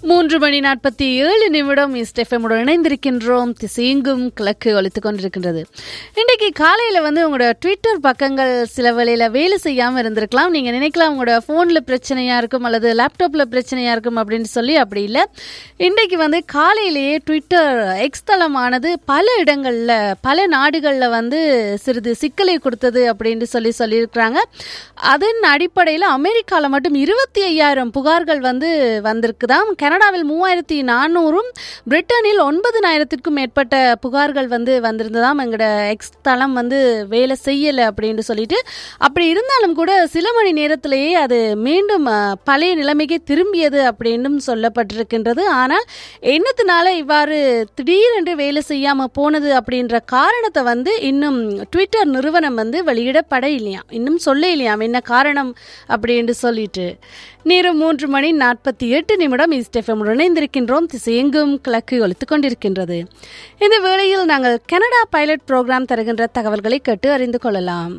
மூன்று மணி நாற்பத்தி ஏழு நிமிடம் இஸ்டெஃபமுடன் இணைந்திருக்கின்றோம் திசையெங்கும் கிழக்கு ஒழித்துக் கொண்டிருக்கின்றது இன்றைக்கு காலையில் வந்து உங்களோட ட்விட்டர் பக்கங்கள் சில வேளையில் வேலை செய்யாமல் இருந்திருக்கலாம் நீங்கள் நினைக்கலாம் உங்களோட ஃபோனில் பிரச்சனையாக இருக்கும் அல்லது லேப்டாப்பில் பிரச்சனையாக இருக்கும் அப்படின்னு சொல்லி அப்படி இல்லை இன்றைக்கு வந்து காலையிலேயே ட்விட்டர் எக்ஸ் தளமானது பல இடங்களில் பல நாடுகளில் வந்து சிறிது சிக்கலை கொடுத்தது அப்படின்னு சொல்லி சொல்லியிருக்கிறாங்க அதன் அடிப்படையில் அமெரிக்காவில் மட்டும் இருபத்தி ஐயாயிரம் புகார்கள் வந்து வந்திருக்குதாம் கனடாவில் மூவாயிரத்தி நானூறும் பிரிட்டனில் ஒன்பதுனாயிரத்திற்கும் மேற்பட்ட புகார்கள் வந்து வந்திருந்ததாம் எங்களோட எக்ஸ் தளம் வந்து வேலை செய்யலை அப்படின்னு சொல்லிட்டு அப்படி இருந்தாலும் கூட சில மணி நேரத்திலேயே அது மீண்டும் அஹ், பழைய நிலைமைக்கு திரும்பியது அப்படின்னும் சொல்லப்பட்டிருக்கின்றது ஆனால் என்னத்தினால இவ்வாறு திடீரென்று வேலை செய்யாமல் போனது அப்படின்ற காரணத்தை வந்து இன்னும் ட்விட்டர் நிறுவனம் வந்து வெளியிடப்பட இல்லையாம் இன்னும் சொல்ல இல்லையாம் என்ன காரணம் அப்படின்னு சொல்லிட்டு நேரம் மூன்று மணி நாற்பத்தி எட்டு நிமிடம் இஸ்டெஃபம் இணைந்திருக்கின்றோம் திசையெங்கும் கிழக்கு ஒலித்துக் கொண்டிருக்கின்றது இந்த வேளையில் நாங்கள் கனடா பைலட் புரோகிராம் தருகின்ற தகவல்களை கேட்டு அறிந்து கொள்ளலாம்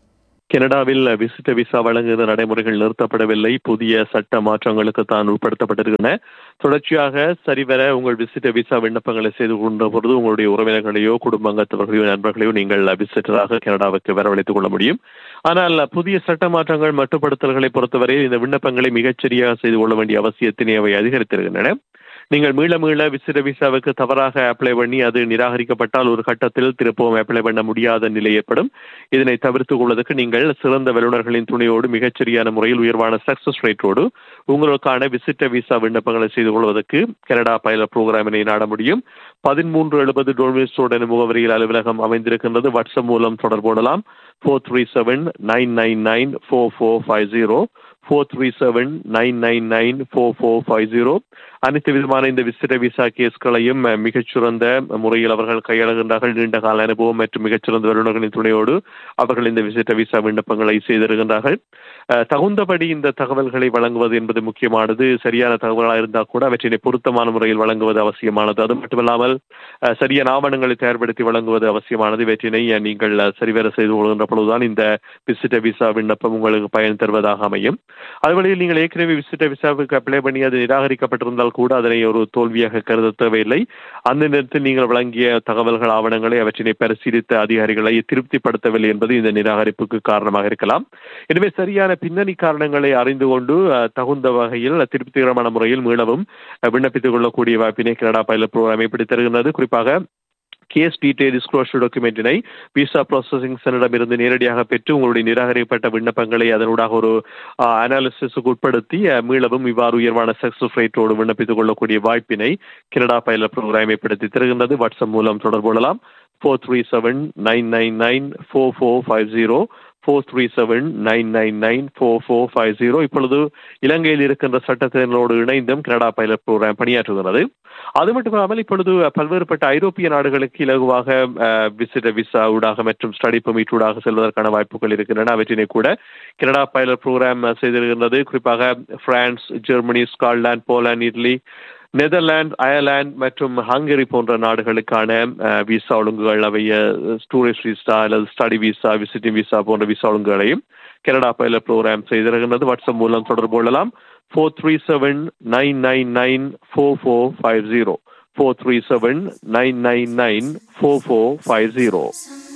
கனடாவில் விசிட்ட விசா வழங்குகிற நடைமுறைகள் நிறுத்தப்படவில்லை புதிய சட்ட மாற்றங்களுக்கு தான் உட்படுத்தப்பட்டிருக்கின்றன தொடர்ச்சியாக சரிவர உங்கள் விசிட்ட விசா விண்ணப்பங்களை செய்து கொண்ட பொழுது உங்களுடைய உறவினர்களையோ குடும்பங்கத்தவர்களையோ நண்பர்களையோ நீங்கள் விசிட்டராக கனடாவுக்கு வரவழைத்துக் கொள்ள முடியும் ஆனால் புதிய சட்ட மாற்றங்கள் மட்டுப்படுத்தல்களை பொறுத்தவரை இந்த விண்ணப்பங்களை மிகச்சரியாக செய்து கொள்ள வேண்டிய அவசியத்தினை அவை அதிகரித்திருக்கின்றன நீங்கள் மீள மீள விசிற விசாவுக்கு தவறாக அப்ளை பண்ணி அது நிராகரிக்கப்பட்டால் ஒரு கட்டத்தில் திருப்பவும் அப்ளை பண்ண முடியாத நிலை ஏற்படும் இதனை தவிர்த்துக் கொள்வதற்கு நீங்கள் சிறந்த வல்லுநர்களின் துணையோடு மிகச்சரியான முறையில் உயர்வான சக்சஸ் ரேட்டோடு உங்களுக்கான விசிட்ட விசா விண்ணப்பங்களை செய்து கொள்வதற்கு கனடா பைலட் புரோகிராமினை நாட முடியும் பதிமூன்று எழுபது டோல்மிஸ்டோட முகவரியில் அலுவலகம் அமைந்திருக்கின்றது வாட்ஸ்அப் மூலம் தொடர்பு கொள்ளலாம் four three seven nine nine nine four four five zero four three seven nine nine nine four four five zero அனைத்து விதமான இந்த விசிற விசா கேஸ்களையும் அஹ், மிகச்சிறந்த முறையில் அவர்கள் கையாளுகின்றார்கள் நீண்ட கால அனுபவம் மற்றும் மிகச்சிறந்த வல்லுநர்களின் துணையோடு அவர்கள் இந்த விசிட்ட விசா விண்ணப்பங்களை செய்திருக்கின்றார்கள் அஹ், தகுந்தபடி இந்த தகவல்களை வழங்குவது என்பது முக்கியமானது சரியான தகவல்களாக இருந்தால் கூட அவற்றினை பொருத்தமான முறையில் வழங்குவது அவசியமானது அது மட்டுமல்லாமல் அஹ், சரியான ஆவணங்களை தயார்படுத்தி வழங்குவது அவசியமானது இவற்றினை அஹ், நீங்கள் அஹ், சரிவர செய்து கொள்கின்ற பொழுதுதான் இந்த விசிட்ட விசா விண்ணப்பம் உங்களுக்கு பயன் தருவதாக அமையும் அதுவழியில் நீங்கள் ஏற்கனவே விசிட்ட விசாவுக்கு அப்ளை பண்ணி அது நிராகரிக்கப்பட்டிருந்தால் கூட அதனை ஒரு தோல்வியாக கருத தேவையில்லை அந்த நேரத்தில் நீங்கள் வழங்கிய தகவல்கள் ஆவணங்களை அவற்றினை பரிசீலித்த அதிகாரிகளை திருப்திப்படுத்தவில்லை என்பது இந்த நிராகரிப்புக்கு காரணமாக இருக்கலாம் எனவே சரியான பின்னணி காரணங்களை அறிந்து கொண்டு அஹ், தகுந்த வகையில் திருப்திகரமான முறையில் மீளவும் அஹ், விண்ணப்பித்துக் கொள்ளக்கூடிய வாய்ப்பினை கனடா பைலட் புரோகிராம் ஏற்படுத்தி தருகின்றது குறிப்பாக கேஸ் டீடைல் டிஸ்க்ளோஷர் டாக்குமெண்டினை விசா ப்ராசஸிங் சென்டரிடமிருந்து நேரடியாக பெற்று உங்களுடைய நிராகரிக்கப்பட்ட விண்ணப்பங்களை அதனூடாக ஒரு அனாலிசிஸுக்கு உட்படுத்தி அஹ், மீளவும் இவ்வாறு உயர்வான சக்சஸ் ரேட்டோடு விண்ணப்பித்துக் கொள்ளக்கூடிய வாய்ப்பினை கனடா பைலட் புரோகிராம் ஏற்படுத்தி தருகின்றது வாட்ஸ்அப் மூலம் தொடர்பு கொள்ளலாம் four three seven nine nine nine four four five zero four three seven nine nine nine four four five zero இப்பொழுது இலங்கையில் இருக்கின்ற சட்டத்தினரோடு இணைந்தும் கனடா பைலட் புரோகிராம் பணியாற்றுகிறது அது மட்டுமல்லாமல் இப்பொழுது பல்வேறுபட்ட ஐரோப்பிய நாடுகளுக்கு இலகுவாக விசிட்ட விசா ஊடாக மற்றும் ஸ்டடி பெர்மிட் ஊடாக செல்வதற்கான வாய்ப்புகள் இருக்கின்றன அவற்றினை கூட கனடா பைலட் புரோகிராம் செய்திருக்கின்றது குறிப்பாக France Germany Scotland Poland Italy Netherlands Ireland மற்றும் ஹங்கரி போன்ற நாடுகளுக்கான அஹ், விசா ஒழுங்குகள் அவை டூரிஸ்ட் விசா அல்லது ஸ்டடி விசா விசிட்டிங் விசா போன்ற விசா ஒழுங்குகளையும் கனடா பைலட் ப்ரோக்ராம் செய்திருக்கின்றது வாட்ஸ்அப் மூலம் தொடர்பு கொள்ளலாம் four three seven nine nine nine four four five zero four three seven nine nine nine four four five zero Some